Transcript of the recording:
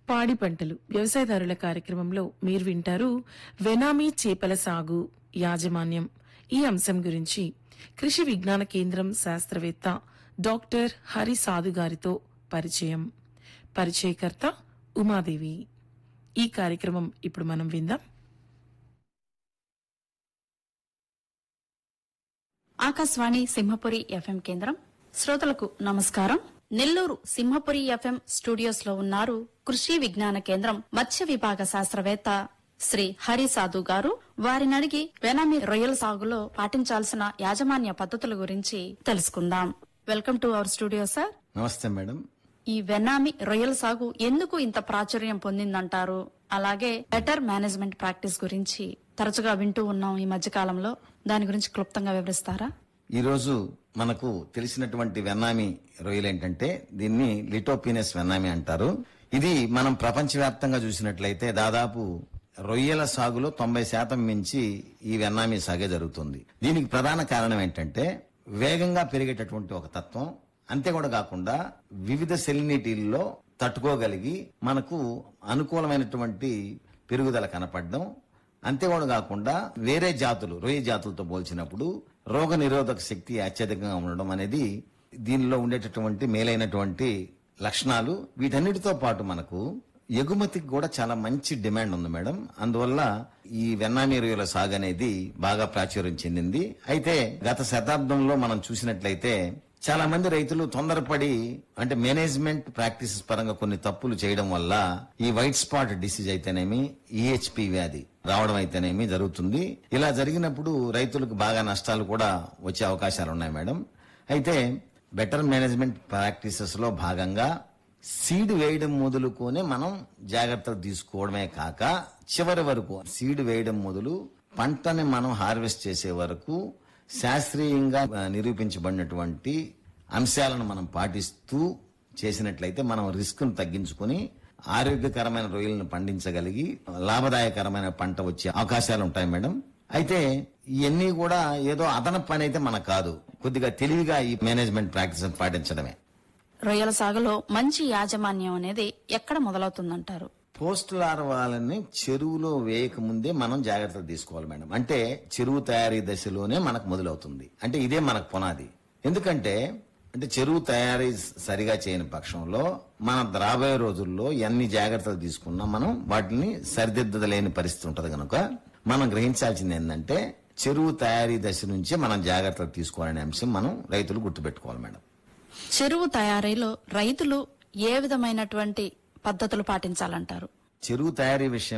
పాడి పంటలు వ్యవసాయదారుల కార్యక్రమంలో మీరు వింటారు వెనామీ చేపల సాగు యాజమాన్యం ఈ అంశం గురించి కృషి విజ్ఞాన కేంద్రం శాస్త్రవేత్త డాక్టర్ హరి సాధు గారితో పరిచయం పరిచయకర్త ఉమాదేవి ఈ కార్యక్రమం ఇప్పుడు మనం విందాం ఆకాశవాణి సింహపురి ఎఫ్ఎం కేంద్రం శ్రోతలకు నమస్కారం నెల్లూరు సింహపురి ఎఫ్ఎం స్టూడియోస్ లో ఉన్నారు కృషి విజ్ఞాన కేంద్రం మత్స్య విభాగ శాస్త్రవేత్త శ్రీ హరి సాధు గారు వారిని అడిగి వెనామి రొయ్యల సాగులో పాటించాల్సిన యాజమాన్య పద్ధతుల గురించి తెలుసుకుందాం welcome to our studio sir నమస్తే మేడం ఈ వెన్నామి రొయ్యల సాగు ఎందుకు ఇంత ప్రాచుర్యం పొందిందంటారు అలాగే బెటర్ మేనేజ్మెంట్ ప్రాక్టీస్ గురించి తరచుగా వింటూ ఉన్నాం ఈ మధ్య కాలంలో దాని గురించి క్లుప్తంగా వివరిస్తారా ఈరోజు మనకు తెలిసినటువంటి వెన్నామి రొయ్యలు ఏంటంటే దీన్ని లిటోపీనస్ వెన్నామి అంటారు ఇది మనం ప్రపంచవ్యాప్తంగా చూసినట్లయితే దాదాపు రొయ్యల సాగులో తొంభై శాతం మించి ఈ వెన్నామి సాగే జరుగుతుంది దీనికి ప్రధాన కారణం ఏంటంటే వేగంగా పెరిగేటటువంటి ఒక తత్వం అంతే కూడా కాకుండా వివిధ సెలినిటీల్లో తట్టుకోగలిగి మనకు అనుకూలమైనటువంటి పెరుగుదల కనపడడం అంతేకాదు కాకుండా వేరే జాతులు రొయ్య జాతులతో పోల్చినప్పుడు రోగ నిరోధక శక్తి అత్యధికంగా ఉండడం అనేది దీనిలో ఉండేటటువంటి మేలైనటువంటి లక్షణాలు వీటన్నిటితో పాటు మనకు ఎగుమతికి కూడా చాలా మంచి డిమాండ్ ఉంది మేడం అందువల్ల ఈ వెన్నామి రొయ్యల సాగు అనేది బాగా ప్రాచుర్యం చెందింది అయితే గత శతాబ్దంలో మనం చూసినట్లయితే చాలా మంది రైతులు తొందరపడి అంటే మేనేజ్మెంట్ ప్రాక్టీసెస్ పరంగా కొన్ని తప్పులు చేయడం వల్ల ఈ వైట్ స్పాట్ డిసీజ్ అయితేనేమి ఈహెచ్పి వ్యాధి రావడం అయితేనేమి జరుగుతుంది ఇలా జరిగినప్పుడు రైతులకు బాగా నష్టాలు కూడా వచ్చే అవకాశాలు ఉన్నాయి మేడం అయితే బెటర్ మేనేజ్మెంట్ ప్రాక్టీసెస్ లో భాగంగా సీడ్ వేయడం మొదలుకొని మనం జాగ్రత్తలు తీసుకోవడమే కాక చివరి వరకు సీడ్ వేయడం మొదలు పంటని మనం హార్వెస్ట్ చేసే వరకు శాస్త్రీయంగా ఆ, నిరూపించబడినటువంటి అంశాలను మనం పాటిస్తూ చేసినట్లయితే మనం రిస్క్ ను తగ్గించుకొని ఆరోగ్యకరమైన రొయ్యలను పండించగలిగి లాభదాయకరమైన పంట వచ్చే అవకాశాలు ఉంటాయి మేడం అయితే ఇవన్నీ కూడా ఏదో అదనపు పని అయితే మనకు కాదు కొద్దిగా తెలివిగా ఈ మేనేజ్మెంట్ ప్రాక్టీస్ పాటించడమే రొయ్యల సాగులో మంచి యాజమాన్యం అనేది ఎక్కడ మొదలవుతుందంటారు పోస్ట్ లార్వాలని చెరువులో వేయక ముందే మనం జాగ్రత్తలు తీసుకోవాలి మేడం అంటే చెరువు తయారీ దశలోనే మనకు మొదలవుతుంది అంటే ఇదే మనకు పునాది ఎందుకంటే అంటే చెరువు తయారీ సరిగా చేయని పక్షంలో మన రాబోయే రోజుల్లో ఎన్ని జాగ్రత్తలు తీసుకున్నా మనం వాటిని సరిదిద్దలేని పరిస్థితి ఉంటది కనుక మనం గ్రహించాల్సింది ఏంటంటే చెరువు తయారీ దశ నుంచే మనం జాగ్రత్తలు తీసుకోవాలనే అంశం మనం రైతులు గుర్తుపెట్టుకోవాలి మేడం చెరువు తయారీలో రైతులు ఏ విధమైనటువంటి పద్ధతులు పాటించాలంటారు చెరువు తయారీ విషయం